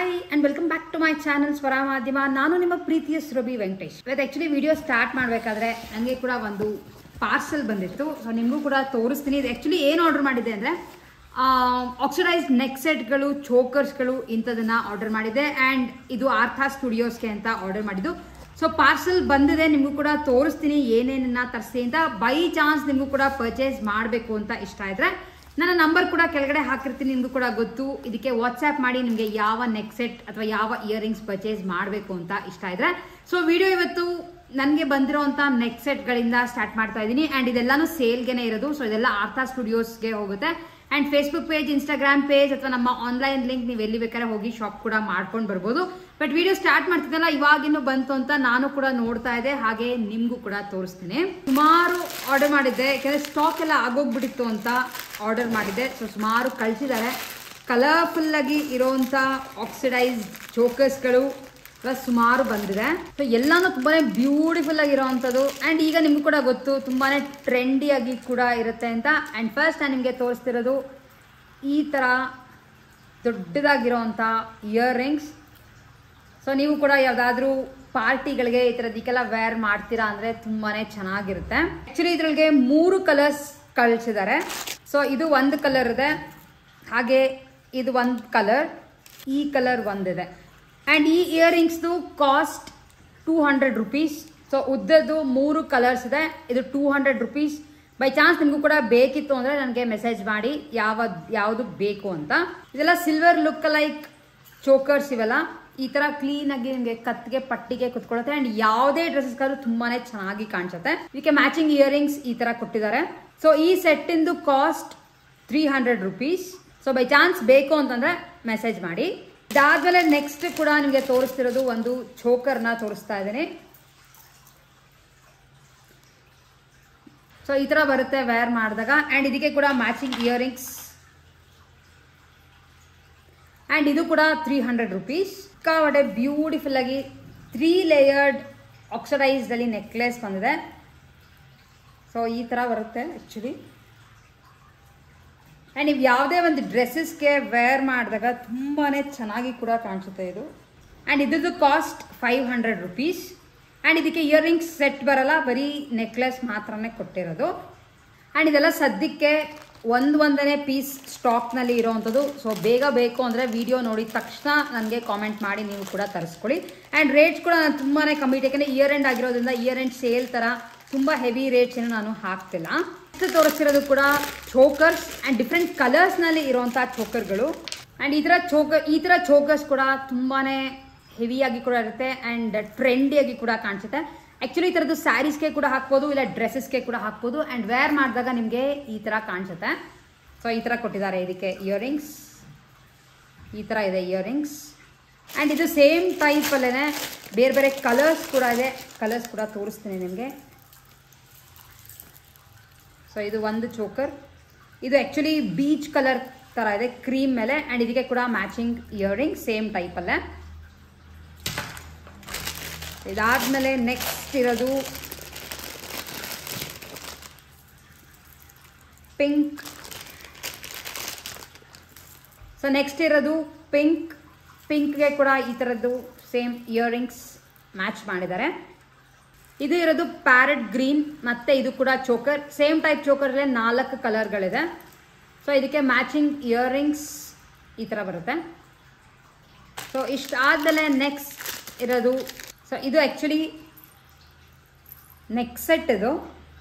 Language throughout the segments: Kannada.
hi and welcome back to my channel Swara Madhyama ನಾನು ನಿಮ್ಮ ಪ್ರೀತಿಯ ಸುರಭಿ ವೆಂಕಟೇಶ್ ಇವತ್ತು ಆ್ಯಕ್ಚುಲಿ ವಿಡಿಯೋ ಸ್ಟಾರ್ಟ್ ಮಾಡಬೇಕಾದ್ರೆ ನನಗೆ ಕೂಡ ಒಂದು ಪಾರ್ಸಲ್ ಬಂದಿತ್ತು ಸೊ ನಿಮಗೂ ಕೂಡ ತೋರಿಸ್ತೀನಿ ಇದು ಆ್ಯಕ್ಚುಲಿ ಏನು ಆರ್ಡರ್ ಮಾಡಿದ್ದೆ ಅಂದರೆ ಆಕ್ಸಿಡೈಸ್ ನೆಕ್ ಸೆಟ್ಗಳು ಚೋಕರ್ಸ್ಗಳು ಇಂಥದನ್ನ ಆರ್ಡರ್ ಮಾಡಿದೆ ಆ್ಯಂಡ್ ಇದು ಆರ್ಥಾ ಸ್ಟುಡಿಯೋಸ್ಗೆ ಅಂತ ಆರ್ಡರ್ ಮಾಡಿದ್ದು ಸೊ ಪಾರ್ಸಲ್ ಬಂದಿದೆ ನಿಮಗೂ ಕೂಡ ತೋರಿಸ್ತೀನಿ ಏನೇನನ್ನ ತರಿಸ್ತೀನಿ ಅಂತ ಬೈ ಚಾನ್ಸ್ ನಿಮಗೂ ಕೂಡ ಪರ್ಚೇಸ್ ಮಾಡಬೇಕು ಅಂತ ಇಷ್ಟ ಇದ್ರೆ ನನ್ನ ನಂಬರ್ ಕೂಡ ಕೆಳಗಡೆ ಹಾಕಿರ್ತೀನಿ ನಿಮಗೂ ಕೂಡ ಗೊತ್ತು ಇದಕ್ಕೆ ವಾಟ್ಸ್ಆ್ಯಪ್ ಮಾಡಿ ನಿಮಗೆ ಯಾವ ನೆಕ್ ಸೆಟ್ ಅಥವಾ ಯಾವ ಇಯರಿಂಗ್ಸ್ ಪರ್ಚೇಸ್ ಮಾಡಬೇಕು ಅಂತ ಇಷ್ಟ ಇದ್ರೆ ಸೊ ವಿಡಿಯೋ ಇವತ್ತು ನನಗೆ ಬಂದಿರೋಂಥ ನೆಕ್ ಸೆಟ್ಗಳಿಂದ ಸ್ಟಾರ್ಟ್ ಮಾಡ್ತಾ ಇದ್ದೀನಿ ಆ್ಯಂಡ್ ಇದೆಲ್ಲಾನು ಸೇಲ್ಗೆನೇ ಇರೋದು ಸೊ ಇದೆಲ್ಲ ಆರ್ಥಾ ಸ್ಟುಡಿಯೋಸ್ಗೆ ಹೋಗುತ್ತೆ and Facebook page Instagram page ಅಥವಾ ನಮ್ಮ ಆನ್ಲೈನ್ ಲಿಂಕ್ ನೀವು ಎಲ್ಲಿ ಬೇಕಾದ್ರೆ ಹೋಗಿ ಶಾಪ್ ಕೂಡ ಮಾಡ್ಕೊಂಡು ಬರ್ಬೋದು ಬಟ್ ವಿಡಿಯೋ ಸ್ಟಾರ್ಟ್ ಮಾಡ್ತಿದ್ದಲ್ಲ ಇವಾಗಿನ್ನು ಬಂತು ಅಂತ ನಾನು ಕೂಡ ನೋಡ್ತಾ ಇದ್ದೆ ಹಾಗೆ ನಿಮಗೂ ಕೂಡ ತೋರಿಸ್ತೀನಿ ಸುಮಾರು ಆರ್ಡರ್ ಮಾಡಿದ್ದೆ ಯಾಕಂದರೆ ಸ್ಟಾಕ್ ಎಲ್ಲ ಆಗೋಗ್ಬಿಟ್ಟಿತ್ತು ಅಂತ ಆರ್ಡರ್ ಮಾಡಿದ್ದೆ ಸೊ ಸುಮಾರು ಕಳಿಸಿದ್ದಾರೆ ಕಲರ್ಫುಲ್ ಆಗಿ ಇರೋಂಥ ಆಕ್ಸಿಡೈಸ್ ಚೋಕರ್ಸ್ಗಳು ಎಲ್ಲ ಸುಮಾರು ಬಂದಿದೆ ಸೊ ಎಲ್ಲಾನು ತುಂಬಾನೇ ಬ್ಯೂಟಿಫುಲ್ ಆಗಿರೋವಂಥದ್ದು ಆ್ಯಂಡ್ ಈಗ ನಿಮ್ಗೆ ಕೂಡ ಗೊತ್ತು ತುಂಬಾನೇ ಟ್ರೆಂಡಿ ಆಗಿ ಕೂಡ ಇರುತ್ತೆ ಅಂತ ಆ್ಯಂಡ್ ಫಸ್ಟ್ ನಾನು ನಿಮಗೆ ತೋರಿಸ್ತಿರೋದು ಈ ಥರ ದೊಡ್ಡದಾಗಿರೋವಂಥ ಇಯರಿಂಗ್ಸ್ ಸೊ ನೀವು ಕೂಡ ಯಾವುದಾದ್ರೂ ಪಾರ್ಟಿಗಳಿಗೆ ಈ ಥರದಕ್ಕೆಲ್ಲ ವೇರ್ ಮಾಡ್ತೀರಾ ಅಂದರೆ ತುಂಬಾ ಚೆನ್ನಾಗಿರುತ್ತೆ ಆ್ಯಕ್ಚುಲಿ ಇದ್ರೊಳಗೆ ಮೂರು ಕಲರ್ಸ್ ಕಳಿಸಿದ್ದಾರೆ ಸೊ ಇದು ಒಂದು ಕಲರ್ ಇದೆ ಹಾಗೆ ಇದು ಒಂದು ಕಲರ್ ಈ ಕಲರ್ ಒಂದಿದೆ ಆ್ಯಂಡ್ ಈ ಇಯರಿಂಗ್ಸ್ದು cost two hundred rupees so ಉದ್ದದ್ದು ಮೂರು ಕಲರ್ಸ್ ಇದೆ ಇದು two hundred rupees by chance ನಿಮಗೂ ಕೂಡ ಬೇಕಿತ್ತು ಅಂದರೆ ನನಗೆ ಮೆಸೇಜ್ ಮಾಡಿ ಯಾವ ಯಾವುದು ಬೇಕು ಅಂತ ಇದೆಲ್ಲ ಸಿಲ್ವರ್ ಲುಕ್ ಲೈಕ್ ಚೋಕರ್ಸ್ ಇವೆಲ್ಲ ಈ ಥರ ಕ್ಲೀನಾಗಿ ನಿಮಗೆ ಕತ್ತಿಗೆ ಪಟ್ಟಿಗೆ ಕುತ್ಕೊಳ್ಳುತ್ತೆ ಆ್ಯಂಡ್ ಯಾವುದೇ ಡ್ರೆಸ್ಸ್ಗಾದ್ರೂ ತುಂಬಾ ಚೆನ್ನಾಗಿ ಕಾಣಿಸುತ್ತೆ ಇದಕ್ಕೆ ಮ್ಯಾಚಿಂಗ್ ಇಯರಿಂಗ್ಸ್ ಈ ಥರ ಕೊಟ್ಟಿದ್ದಾರೆ ಸೊ ಈ ಸೆಟ್ಟಿಂದು cost three hundred rupees so by chance ಬೇಕು ಅಂತಂದರೆ ಮೆಸೇಜ್ ಮಾಡಿ ಇದಾದ್ಮೇಲೆ ನೆಕ್ಸ್ಟ್ ಕೂಡ ನಿಮಗೆ ತೋರಿಸ್ತಿರೋದು ಒಂದು ಚೋಕರ್ನ ತೋರಿಸ್ತಾ ಇದ್ದೀನಿ ಸೊ ಈ ಥರ ಬರುತ್ತೆ ವೇರ್ ಮಾಡಿದಾಗ ಆ್ಯಂಡ್ ಇದಕ್ಕೆ ಕೂಡ ಮ್ಯಾಚಿಂಗ್ ಇಯರಿಂಗ್ಸ್ ಆ್ಯಂಡ್ ಇದು ಕೂಡ ತ್ರೀ ಹಂಡ್ರೆಡ್ ರುಪೀಸ್ ಸಿಕ್ಕಾಪಟ್ಟೆ ಬ್ಯೂಟಿಫುಲ್ ಆಗಿ ತ್ರೀ ಲೇಯರ್ಡ್ ಆಕ್ಸಿಡೈಸ್ಡಲ್ಲಿ ನೆಕ್ಲೆಸ್ ಬಂದಿದೆ ಸೊ ಈ ಥರ ಬರುತ್ತೆ ಆ್ಯಕ್ಚುಲಿ ಆ್ಯಂಡ್ ನೀವು ಯಾವುದೇ ಒಂದು ಡ್ರೆಸ್ಸಸ್ಗೆ ವೇರ್ ಮಾಡಿದಾಗ ತುಂಬಾ ಚೆನ್ನಾಗಿ ಕೂಡ ಕಾಣಿಸುತ್ತೆ ಇದು ಆ್ಯಂಡ್ ಇದ್ರದ್ದು cost five hundred rupees and ಇದಕ್ಕೆ ಇಯರಿಂಗ್ಸ್ ಸೆಟ್ ಬರಲ್ಲ ಬರೀ ನೆಕ್ಲೆಸ್ ಮಾತ್ರನೇ ಕೊಟ್ಟಿರೋದು ಆ್ಯಂಡ್ ಇದೆಲ್ಲ ಸದ್ಯಕ್ಕೆ ಒಂದು ಒಂದನೇ ಪೀಸ್ ಸ್ಟಾಕ್ನಲ್ಲಿ ಇರೋವಂಥದ್ದು ಸೊ ಬೇಗ ಬೇಕು ಅಂದರೆ ವಿಡಿಯೋ ನೋಡಿದ ತಕ್ಷಣ ನನಗೆ ಕಾಮೆಂಟ್ ಮಾಡಿ ನೀವು ಕೂಡ ತರಿಸ್ಕೊಳ್ಳಿ ಆ್ಯಂಡ್ ರೇಟ್ಸ್ ಕೂಡ ನಾನು ತುಂಬಾ ಕಮ್ಮಿ ಯಾಕಂದರೆ ಇಯರ್ ಎಂಡ್ ಆಗಿರೋದ್ರಿಂದ ಇಯರ್ ಎಂಡ್ ಸೇಲ್ ಥರ ತುಂಬ ಹೆವಿ ರೇಟ್ಸ್ ಏನು ನಾನು ಹಾಕ್ತಿಲ್ಲ ನೆಕ್ಸ್ಟ್ ತೋರಿಸ್ತಿರೋದು ಕೂಡ ಚೋಕರ್ಸ್ ಆ್ಯಂಡ್ ಡಿಫ್ರೆಂಟ್ ಕಲರ್ಸ್ನಲ್ಲಿ ಇರೋವಂಥ ಚೋಕರ್ಗಳು ಆ್ಯಂಡ್ ಈ ಥರ ಚೋಕರ್ ಈ ಥರ ಚೋಕರ್ಸ್ ಕೂಡ ತುಂಬಾ ಹೆವಿಯಾಗಿ ಕೂಡ ಇರುತ್ತೆ ಆ್ಯಂಡ್ ಟ್ರೆಂಡಿಯಾಗಿ ಕೂಡ ಕಾಣಿಸುತ್ತೆ ಆ್ಯಕ್ಚುಲಿ ಈ ಥರದ್ದು ಸ್ಯಾರೀಸ್ಗೆ ಕೂಡ ಹಾಕ್ಬೋದು ಇಲ್ಲ ಡ್ರೆಸ್ಸಸ್ಗೆ ಕೂಡ ಹಾಕ್ಬೋದು ಆ್ಯಂಡ್ ವೇರ್ ಮಾಡಿದಾಗ ನಿಮಗೆ ಈ ಥರ ಕಾಣಿಸುತ್ತೆ ಸೊ ಈ ಥರ ಕೊಟ್ಟಿದ್ದಾರೆ ಇದಕ್ಕೆ ಇಯರಿಂಗ್ಸ್ ಈ ಥರ ಇದೆ ಇಯರಿಂಗ್ಸ್ ಆ್ಯಂಡ್ ಇದು ಸೇಮ್ ಟೈಪಲ್ಲೇ ಬೇರೆ ಬೇರೆ ಕಲರ್ಸ್ ಕೂಡ ಇದೆ ಕಲರ್ಸ್ ಕೂಡ ತೋರಿಸ್ತೀನಿ ನಿಮಗೆ ಸೊ ಇದು ಒಂದು ಚೋಕರ್ ಇದು ಆ್ಯಕ್ಚುಲಿ ಬೀಚ್ ಕಲರ್ ಥರ ಇದೆ ಕ್ರೀಮ್ ಮೇಲೆ ಆ್ಯಂಡ್ ಇದಕ್ಕೆ ಕೂಡ ಮ್ಯಾಚಿಂಗ್ ಇಯರಿಂಗ್ ಸೇಮ್ ಟೈಪಲ್ಲೇ ಇದಾದ್ಮೇಲೆ ನೆಕ್ಸ್ಟ್ ಇರೋದು ಪಿಂಕ್ ಸೊ ನೆಕ್ಸ್ಟ್ ಇರೋದು ಪಿಂಕ್ ಪಿಂಕ್ಗೆ ಕೂಡ ಈ ಥರದ್ದು ಸೇಮ್ ಇಯರಿಂಗ್ಸ್ ಮ್ಯಾಚ್ ಮಾಡಿದ್ದಾರೆ ಇದು ಇರೋದು ಪ್ಯಾರೆಟ್ ಗ್ರೀನ್ ಮತ್ತು ಇದು ಕೂಡ ಚೋಕರ್ ಸೇಮ್ ಟೈಪ್ ಚೋಕರ್ಲೆ ನಾಲ್ಕು ಕಲರ್ಗಳಿದೆ ಸೊ ಇದಕ್ಕೆ ಮ್ಯಾಚಿಂಗ್ ಇಯರಿಂಗ್ಸ್ ಈ ಥರ ಬರುತ್ತೆ ಸೊ ಇಷ್ಟಾದಮೇಲೆ ನೆಕ್ಸ್ಟ್ ಇರೋದು ಸೊ ಇದು ಆ್ಯಕ್ಚುಲಿ ನೆಕ್ ಸೆಟ್ ಇದು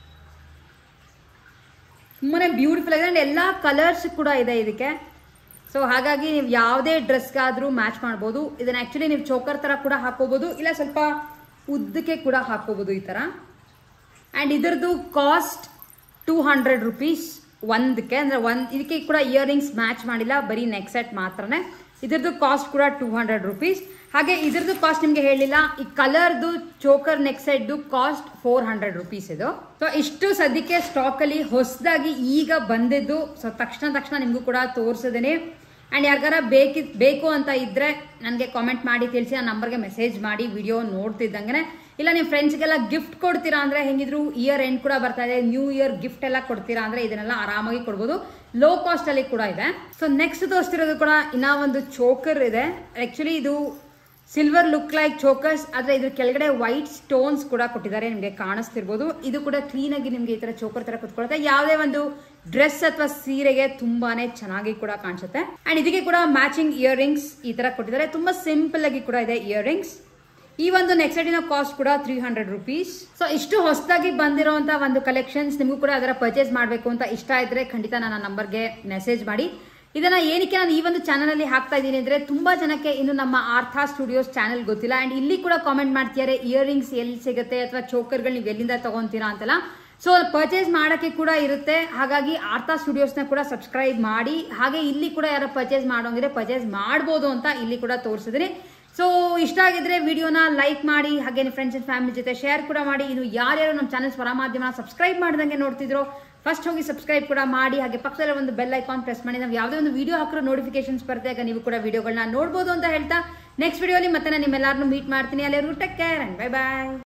ತುಂಬಾ ಬ್ಯೂಟಿಫುಲ್ ಆಗಿದೆ ಆ್ಯಂಡ್ ಎಲ್ಲ ಕಲರ್ಸ್ ಕೂಡ ಇದೆ ಇದಕ್ಕೆ ಸೊ ಹಾಗಾಗಿ ನೀವು ಯಾವುದೇ ಡ್ರೆಸ್ಗಾದರೂ ಮ್ಯಾಚ್ ಮಾಡ್ಬೋದು ಇದನ್ನ ಆ್ಯಕ್ಚುಲಿ ನೀವು ಚೋಕರ್ ಥರ ಕೂಡ ಹಾಕೋಬೋದು ಇಲ್ಲ ಸ್ವಲ್ಪ ಉದ್ದಕ್ಕೆ ಕೂಡ ಹಾಕೋಬೋದು ಈ ಥರ ಆ್ಯಂಡ್ ಇದರದ್ದು ಕಾಸ್ಟ್ ಟೂ ಹಂಡ್ರೆಡ್ ರುಪೀಸ್ ಒಂದಕ್ಕೆ ಅಂದರೆ ಒಂದು ಇದಕ್ಕೆ ಕೂಡ ಇಯರಿಂಗ್ಸ್ ಮ್ಯಾಚ್ ಮಾಡಿಲ್ಲ ಬರೀ ನೆಕ್ ಸೆಟ್ ಮಾತ್ರನೇ ಇದ್ರದ್ದು ಕಾಸ್ಟ್ ಕೂಡ ಟೂ ಹಂಡ್ರೆಡ್ ರುಪೀಸ್ ಹಾಗೆ ಇದ್ರದ್ದು ಕಾಸ್ಟ್ ನಿಮಗೆ ಹೇಳಿಲ್ಲ ಈ ಕಲರ್ದು ಚೋಕರ್ ನೆಕ್ ಸೆಟ್ದು ಕಾಸ್ಟ್ ಫೋರ್ ಹಂಡ್ರೆಡ್ ರುಪೀಸ್ ಇದು ಸೊ ಇಷ್ಟು ಸದ್ಯಕ್ಕೆ ಸ್ಟಾಕಲ್ಲಿ ಹೊಸದಾಗಿ ಈಗ ಬಂದಿದ್ದು ಸೊ ತಕ್ಷಣ ತಕ್ಷಣ ನಿಮಗೂ ಕೂಡ ತೋರಿಸಿದ್ದೀನಿ ಆ್ಯಂಡ್ ಯಾರಿಗಾರ ಬೇಕಿ ಬೇಕು ಅಂತ ಇದ್ರೆ ನನಗೆ ಕಾಮೆಂಟ್ ಮಾಡಿ ತಿಳಿಸಿ ಆ ನಂಬರ್ಗೆ ಮೆಸೇಜ್ ಮಾಡಿ ವಿಡಿಯೋ ನೋಡ್ತಿದ್ದಂಗೆ ಇಲ್ಲ ನಿಮ್ಮ ಫ್ರೆಂಡ್ಸ್ಗೆಲ್ಲ ಗಿಫ್ಟ್ ಕೊಡ್ತೀರಾ ಅಂದ್ರೆ ಹೆಂಗಿದ್ರು ಇಯರ್ ಎಂಡ್ ಕೂಡ ಬರ್ತಾ ಇದೆ ನ್ಯೂ ಇಯರ್ ಗಿಫ್ಟ್ ಎಲ್ಲ ಕೊಡ್ತೀರಾ ಅಂದ್ರೆ ಇದನ್ನೆಲ್ಲ ಆರಾಮಾಗಿ ಕೊಡ್ಬೋದು ಲೋ ಕಾಸ್ಟ್ ಅಲ್ಲಿ ಕೂಡ ಇದೆ ಸೊ ನೆಕ್ಸ್ಟ್ ತೋರಿಸ್ತಿರೋದು ಕೂಡ ಇನ್ನ ಒಂದು ಚೋಕರ್ ಇದೆ ಆಕ್ಚುಲಿ ಇದು ಸಿಲ್ವರ್ ಲುಕ್ ಲೈಕ್ ಚೋಕರ್ಸ್ ಆದ್ರೆ ಇದ್ರ ಕೆಳಗಡೆ ವೈಟ್ ಸ್ಟೋನ್ಸ್ ಕೂಡ ಕೊಟ್ಟಿದ್ದಾರೆ ನಿಮಗೆ ಕಾಣಿಸ್ತಿರ್ಬೋದು ಇದು ಕೂಡ ಕ್ಲೀನ್ ಆಗಿ ನಿಮ್ಗೆ ಈ ತರ ಚೋಕರ್ ತರ ಕುತ್ಕೊಳ್ಳುತ್ತೆ ಯಾವುದೇ ಒಂದು ಡ್ರೆಸ್ ಅಥವಾ ಸೀರೆಗೆ ತುಂಬಾನೇ ಚೆನ್ನಾಗಿ ಕೂಡ ಕಾಣಿಸುತ್ತೆ ಅಂಡ್ ಇದಕ್ಕೆ ಕೂಡ ಮ್ಯಾಚಿಂಗ್ ಇಯರ್ ರಿಂಗ್ಸ್ ಈ ತರ ಕೊಟ್ಟಿದ್ದಾರೆ ತುಂಬಾ ಸಿಂಪಲ್ ಆಗಿ ಕೂಡ ಇದೆ ಇಯರ್ ರಿಂಗ್ಸ್ ಈ ಒಂದು ನೆಕ್ಸೆಟಿನ ಕಾಸ್ಟ್ ಕೂಡ ತ್ರೀ ಹಂಡ್ರೆಡ್ ರುಪೀಸ್ ಸೊ ಇಷ್ಟು ಹೊಸದಾಗಿ ಬಂದಿರುವಂತ ಒಂದು ಕಲೆಕ್ಷನ್ಸ್ ನಿಮಗೂ ಕೂಡ ಅದರ ಪರ್ಚೇಸ್ ಮಾಡಬೇಕು ಅಂತ ಇಷ್ಟ ಇದ್ರೆ ಖಂಡಿತ ನನ್ನ ನಂಬರ್ಗೆ ಮೆಸೇಜ್ ಮಾಡಿ ಇದನ್ನ ಏನಕ್ಕೆ ನಾನು ಈ ಒಂದು ಚಾನಲ್ ಅಲ್ಲಿ ಹಾಕ್ತಾ ಇದ್ದೀನಿ ಅಂದ್ರೆ ತುಂಬಾ ಜನಕ್ಕೆ ಇನ್ನು ನಮ್ಮ ಆರ್ಥಾ ಸ್ಟುಡಿಯೋಸ್ ಚಾನಲ್ ಗೊತ್ತಿಲ್ಲ ಅಂಡ್ ಇಲ್ಲಿ ಕೂಡ ಕಾಮೆಂಟ್ ಮಾಡ್ತಿದ್ದಾರೆ ಇಯರ್ ರಿಂಗ್ಸ್ ಎಲ್ಲಿ ಸಿಗುತ್ತೆ ಅಥವಾ ಚೋಕರ್ಗಳು ನೀವು ಎಲ್ಲಿಂದ ತಗೊಂತೀರಾ ಅಂತೆಲ್ಲ ಸೊ ಪರ್ಚೇಸ್ ಮಾಡೋಕ್ಕೆ ಕೂಡ ಇರುತ್ತೆ ಹಾಗಾಗಿ ಆರ್ತಾ ಸ್ಟುಡಿಯೋಸ್ನ ಕೂಡ ಸಬ್ಸ್ಕ್ರೈಬ್ ಮಾಡಿ ಹಾಗೆ ಇಲ್ಲಿ ಕೂಡ ಯಾರು ಪರ್ಚೇಸ್ ಮಾಡೋಂಗಿದ್ರೆ ಪರ್ಚೇಸ್ ಮಾಡ್ಬೋದು ಅಂತ ಇಲ್ಲಿ ಕೂಡ ತೋರಿಸಿದ್ರಿ ಸೊ ಇಷ್ಟ ಆಗಿದ್ರೆ ವಿಡಿಯೋನ ಲೈಕ್ ಮಾಡಿ ಹಾಗೆ ನಿಮ್ಮ ಫ್ರೆಂಡ್ಸ್ ಅಂಡ್ ಫ್ಯಾಮಿಲಿ ಜೊತೆ ಶೇರ್ ಕೂಡ ಮಾಡಿ ಇನ್ನು ಯಾರ್ಯಾರು ನಮ್ಮ ಚಾನಲ್ ಸ್ವರ ಮಾಧ್ಯಮ ಸಬ್ಸ್ಕ್ರೈಬ್ ಮಾಡ್ದಂಗೆ ನೋಡ್ತಿದ್ರು ಫಸ್ಟ್ ಹೋಗಿ ಸಬ್ಸ್ಕ್ರೈಬ್ ಕೂಡ ಮಾಡಿ ಹಾಗೆ ಪಕ್ಕದಲ್ಲಿ ಒಂದು ಬೆಲ್ ಐಕಾನ್ ಪ್ರೆಸ್ ಮಾಡಿ ನಾವು ಯಾವುದೇ ಒಂದು ವಿಡಿಯೋ ಹಾಕಿರೋ ನೋಟಿಫಿಕೇಶನ್ಸ್ ಬರುತ್ತೆ ಆಗ ನೀವು ಕೂಡ ವಿಡಿಯೋಗಳನ್ನ ನೋಡ್ಬೋದು ಅಂತ ಹೇಳ್ತಾ ನೆಕ್ಸ್ಟ್ ವಿಡಿಯೋಲಿ ಮತ್ತೆ ನಾನು ನಿಮ್ಮೆಲ್ಲರನ್ನು ಮೀಟ್ ಮಾಡ್ತೀನಿ ಅಲ್ಲಿವರೆಗೂ take care and bye bye